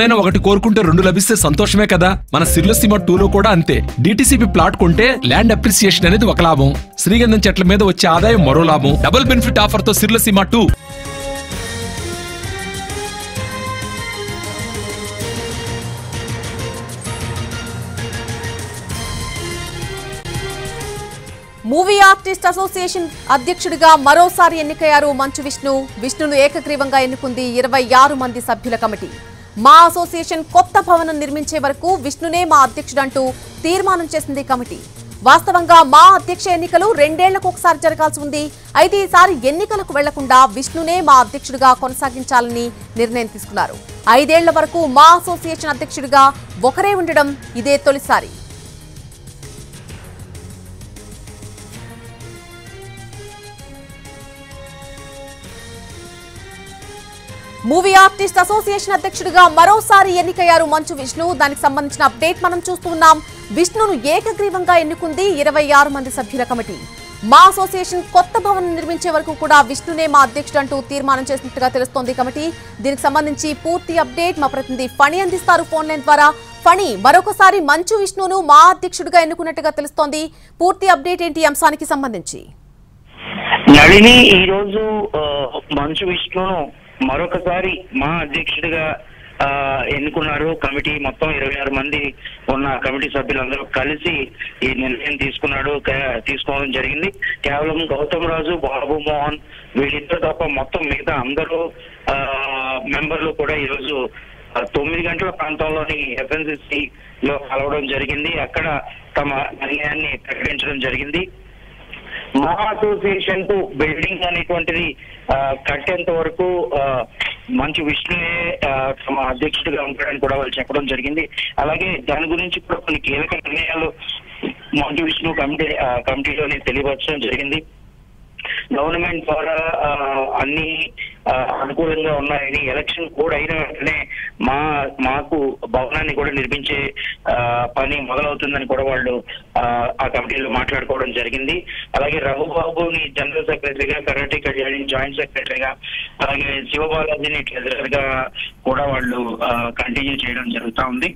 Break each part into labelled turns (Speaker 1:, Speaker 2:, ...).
Speaker 1: ఎప్పుడైనా ఒకటి కోరుకుంటే రెండు లభిస్తే సంతోషమే కదా మన సిర్లసీమ టూలో కూడా అంతే డిటిసిపి ప్లాట్ కొంటే ల్యాండ్ అప్రిసియేషన్ అనేది ఒక లాభం శ్రీగంధం చెట్ల మీద వచ్చే ఆదాయం మరో లాభం డబుల్ బెనిఫిట్ ఆఫర్ తో సిర్లసీమ టూ
Speaker 2: మూవీ ఆర్టిస్ట్ అసోసియేషన్ అధ్యక్షుడిగా మరోసారి ఎన్నికయ్యారు మంచు విష్ణు విష్ణును ఏకగ్రీవంగా ఎన్నుకుంది ఇరవై ఆరు మంది సభ్యుల కమిటీ మా అసోసియేషన్ కొత్త భవనం నిర్మించే వరకు విష్ణునే మా అధ్యక్షుడంటూ తీర్మానం చేసింది కమిటీ వాస్తవంగా మా అధ్యక్ష ఎన్నికలు రెండేళ్లకు ఒకసారి జరగాల్సి ఉంది అయితే ఈసారి ఎన్నికలకు వెళ్లకుండా విష్ణునే మా అధ్యక్షుడిగా కొనసాగించాలని నిర్ణయం తీసుకున్నారు ఐదేళ్ల వరకు మా అసోసియేషన్ అధ్యక్షుడిగా ఒకరే ఉండడం ఇదే తొలిసారి మూవీ ఆర్టిస్ట్ అసోసియేషన్ అధ్యక్షుడిగా మరోసారి ఎన్నికయ్యారు మంచు విష్ణు దానికి సంబంధించిన అప్డేట్ మనం చూస్తున్నాం విష్ణును ఏకగ్రీవంగా ఎన్నుకుంది ఇరవై ఆరు మంది సభ్యుల కమిటీ మా అసోసియేషన్ కొత్త భవనం నిర్మించే వరకు కూడా విష్ణునే మా అధ్యక్షుడు అంటూ తీర్మానం చేసినట్టుగా తెలుస్తోంది కమిటీ దీనికి సంబంధించి పూర్తి అప్డేట్ మా ప్రతినిధి ఫణి అందిస్తారు ఫోన్ లైన్ ద్వారా ఫణి మరొకసారి మంచు విష్ణును మా అధ్యక్షుడిగా ఎన్నుకున్నట్టుగా తెలుస్తోంది పూర్తి అప్డేట్ ఏంటి ఈ అంశానికి సంబంధించి
Speaker 3: నళిని ఈ రోజు ఆ, మంచు విష్ణును మరొకసారి మా అధ్యక్షుడిగా ఆ, ఎన్నుకున్నారు కమిటీ మొత్తం ఇరవై ఆరు మంది ఉన్న కమిటీ సభ్యులందరూ కలిసి ఈ నిర్ణయం తీసుకున్నాడు క- తీసుకోవడం జరిగింది కేవలం గౌతమ్ రాజు బాబు మోహన్ వీళ్ళిద్దరు తప్ప మొత్తం మిగతా అందరూ ఆ, మెంబర్లు కూడా ఈరోజు ఆ, తొమ్మిది గంటల ప్రాంతంలోని ఎఫ్ఎన్సిసి లో కలవడం జరిగింది అక్కడ తమ నిర్ణయాన్ని ప్రకటించడం జరిగింది మా అసోసియేషన్ కు బిల్డింగ్ అనేటువంటిది ఆ, కట్టేంత వరకు ఆ, మంచు విష్ణువే ఆ, తమ అధ్యక్షుడిగా ఉంటాడని కూడా వాళ్ళు చెప్పడం జరిగింది అలాగే దాని గురించి కూడా కొన్ని కీలక నిర్ణయాలు మంచు విష్ణు కమిటీ ఆ, కమిటీలోనే తెలియపరచడం జరిగింది గవర్నమెంట్ ద్వారా ఆ, అన్ని ఆ, అనుకూలంగా ఉన్నాయని ఎలక్షన్ కూడా అయిన వెంటనే మా మాకు భవనాన్ని కూడా నిర్మించే ఆ, పని మొదలవుతుందని కూడా వాళ్ళు ఆ, ఆ కమిటీలో మాట్లాడుకోవడం జరిగింది అలాగే రఘుబాబుని జనరల్ సెక్రటరీగా కరాటే కళ్యాణి జాయింట్ సెక్రటరీగా అలాగే శివబాలాజీని ట్రెజరర్ గా కూడా వాళ్ళు కంటిన్యూ చేయడం జరుగుతా ఉంది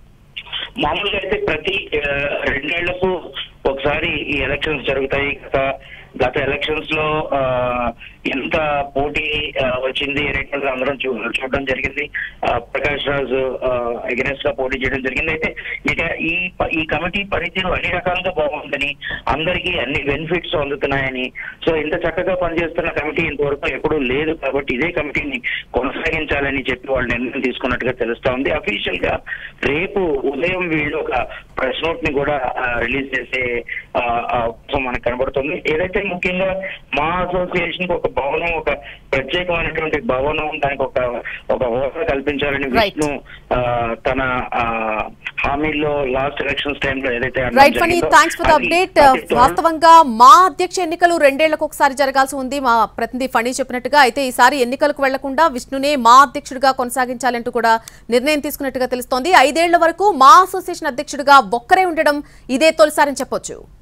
Speaker 3: మామూలుగా అయితే ప్రతి ఆ, రెండేళ్లకు ఒకసారి ఈ ఎలక్షన్స్ జరుగుతాయి గత గత ఎలక్షన్స్ లో ఆ, ఎంత పోటీ ఆ, వచ్చింది అనేటువంటిది అందరం చూ చూడడం జరిగింది ఆ, ప్రకాష్ రాజు అగెనెస్ట్ గా పోటీ చేయడం జరిగింది అయితే ఇక ఈ ప- ఈ కమిటీ పనితీరు అన్ని రకాలుగా బాగుందని అందరికీ అన్ని బెనిఫిట్స్ అందుతున్నాయని సో ఇంత చక్కగా పనిచేస్తున్న కమిటీ ఇంతవరకు ఎప్పుడూ లేదు కాబట్టి ఇదే కమిటీని కొనసాగించాలని చెప్పి వాళ్ళు నిర్ణయం తీసుకున్నట్టుగా తెలుస్తా ఉంది అఫీషియల్ గా రేపు ఉదయం వీళ్ళు ఒక ప్రెస్ నోట్ ని కూడా రిలీజ్ చేసే ఆ, అవకాశం మనకు కనబడుతుంది ఏదైతే ముఖ్యంగా మా అసోసియేషన్ కి ఒక భవనం ఒక ప్రత్యేకమైనటువంటి భవనం దానికి ఒక ఒక హోదా కల్పించాలని
Speaker 2: Right.
Speaker 3: విష్ణు ఆ, తన ఆ, హామీల్లో లాస్ట్ ఎలక్షన్స్ టైంలో ఏదైతే అనడం
Speaker 2: రైట్ ఫనీ
Speaker 3: జరిగిందో,
Speaker 2: థ్యాంక్స్ ఫర్ ద
Speaker 3: అది
Speaker 2: అప్డేట్
Speaker 3: అతి త్వరలో-
Speaker 2: వాస్తవంగా మా అధ్యక్ష ఎన్నికలు రెండేళ్లకు ఒకసారి జరగాల్సి ఉంది మా ప్రతినిధి ఫణి చెప్పినట్టుగా అయితే ఈసారి ఎన్నికలకు వెళ్లకుండా విష్ణునే మా అధ్యక్షుడిగా కొనసాగించాలంటూ కూడా నిర్ణయం తీసుకున్నట్టుగా తెలుస్తోంది ఐదేళ్ల వరకు మా అసోసియేషన్ అధ్యక్షుడిగా ఒక్కరే ఉండడం ఇదే తొలిసారని చెప్పొచ్చు